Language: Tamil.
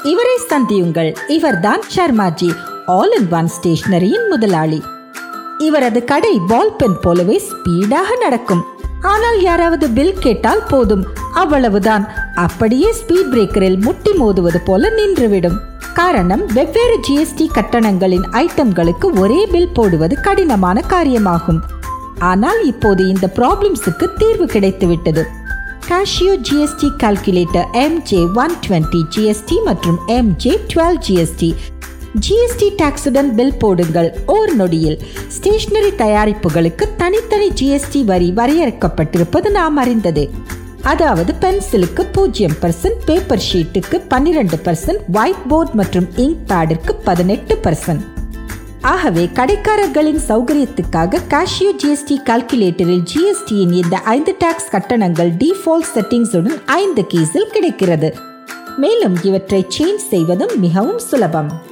இவரை சந்தியுங்கள் இவர்தான் சர்மாஜி ஆல் இன் ஒன் ஸ்டேஷனரியின் முதலாளி இவரது கடை பால் பென் போலவே ஸ்பீடாக நடக்கும் ஆனால் யாராவது பில் கேட்டால் போதும் அவ்வளவுதான் அப்படியே ஸ்பீட் பிரேக்கரில் முட்டி மோதுவது போல நின்றுவிடும் காரணம் வெவ்வேறு ஜிஎஸ்டி கட்டணங்களின் ஐட்டம்களுக்கு ஒரே பில் போடுவது கடினமான காரியமாகும் ஆனால் இப்போது இந்த ப்ராப்ளம்ஸுக்கு தீர்வு கிடைத்துவிட்டது Casio GST calculator MJ one twenty GST மற்றும் எம்ஜே டுவெல் ஜிஎஸ்டி ஜிஎஸ்டி டாக்ஸுடன் பில் போடுங்கள் ஓர் நொடியில் ஸ்டேஷனரி தயாரிப்புகளுக்கு தனித்தனி ஜிஎஸ்டி வரி வரையறுக்கப்பட்டிருப்பது நாம் அறிந்ததே அதாவது பென்சிலுக்கு பூஜ்ஜியம் பர்சன்ட் பேப்பர் ஷீட்டுக்கு பன்னிரெண்டு பர்சன்ட் ஒயிட் போர்ட் மற்றும் இங்க் பேடிற்கு பதினெட்டு பர்சன்ட் ஆகவே கடைக்காரர்களின் சௌகரியத்துக்காக காஷியோ ஜிஎஸ்டி கால்குலேட்டரில் ஜிஎஸ்டியின் இந்த ஐந்து டாக்ஸ் கட்டணங்கள் டிஃபால்ட் செட்டிங்ஸுடன் ஐந்து கீஸில் கிடைக்கிறது மேலும் இவற்றை சேஞ்ச் செய்வதும் மிகவும் சுலபம்